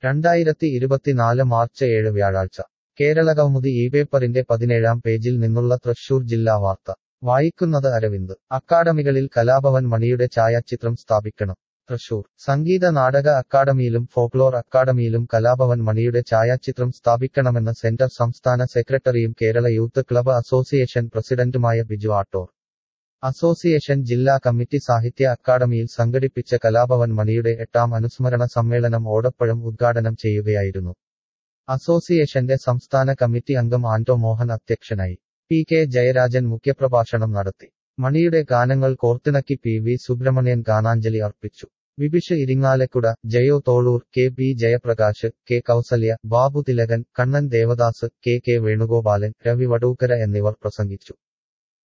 രണ്ടായിരത്തി ഇരുപത്തിനാല് മാർച്ച് ഏഴ് വ്യാഴാഴ്ച കേരളകൗമുദി ഈ പേപ്പറിന്റെ പതിനേഴാം പേജിൽ നിന്നുള്ള തൃശൂർ ജില്ലാ വാർത്ത വായിക്കുന്നത് അരവിന്ദ് അക്കാഡമികളിൽ കലാഭവൻ മണിയുടെ ഛായാചിത്രം സ്ഥാപിക്കണം തൃശൂർ സംഗീത നാടക അക്കാഡമിയിലും ഫോക്ലോർ അക്കാഡമിയിലും കലാഭവൻ മണിയുടെ ഛായാചിത്രം സ്ഥാപിക്കണമെന്ന് സെന്റർ സംസ്ഥാന സെക്രട്ടറിയും കേരള യൂത്ത് ക്ലബ്ബ് അസോസിയേഷൻ പ്രസിഡന്റുമായ ബിജു ആട്ടോർ അസോസിയേഷൻ ജില്ലാ കമ്മിറ്റി സാഹിത്യ അക്കാദമിയിൽ സംഘടിപ്പിച്ച കലാഭവൻ മണിയുടെ എട്ടാം അനുസ്മരണ സമ്മേളനം ഓടപ്പഴം ഉദ്ഘാടനം ചെയ്യുകയായിരുന്നു അസോസിയേഷന്റെ സംസ്ഥാന കമ്മിറ്റി അംഗം ആന്റോ മോഹൻ അധ്യക്ഷനായി പി കെ ജയരാജൻ മുഖ്യപ്രഭാഷണം നടത്തി മണിയുടെ ഗാനങ്ങൾ കോർത്തിണക്കി പി വി സുബ്രഹ്മണ്യൻ ഗാനാഞ്ജലി അർപ്പിച്ചു Vibhish Irinjalakuda Jayo Tholur K P Jayaprakash K Kausalya Babu Thilakan Kannan Devadas K K Venugopalan Ravi Vadookkara എന്നിവർ പ്രസംഗിച്ചു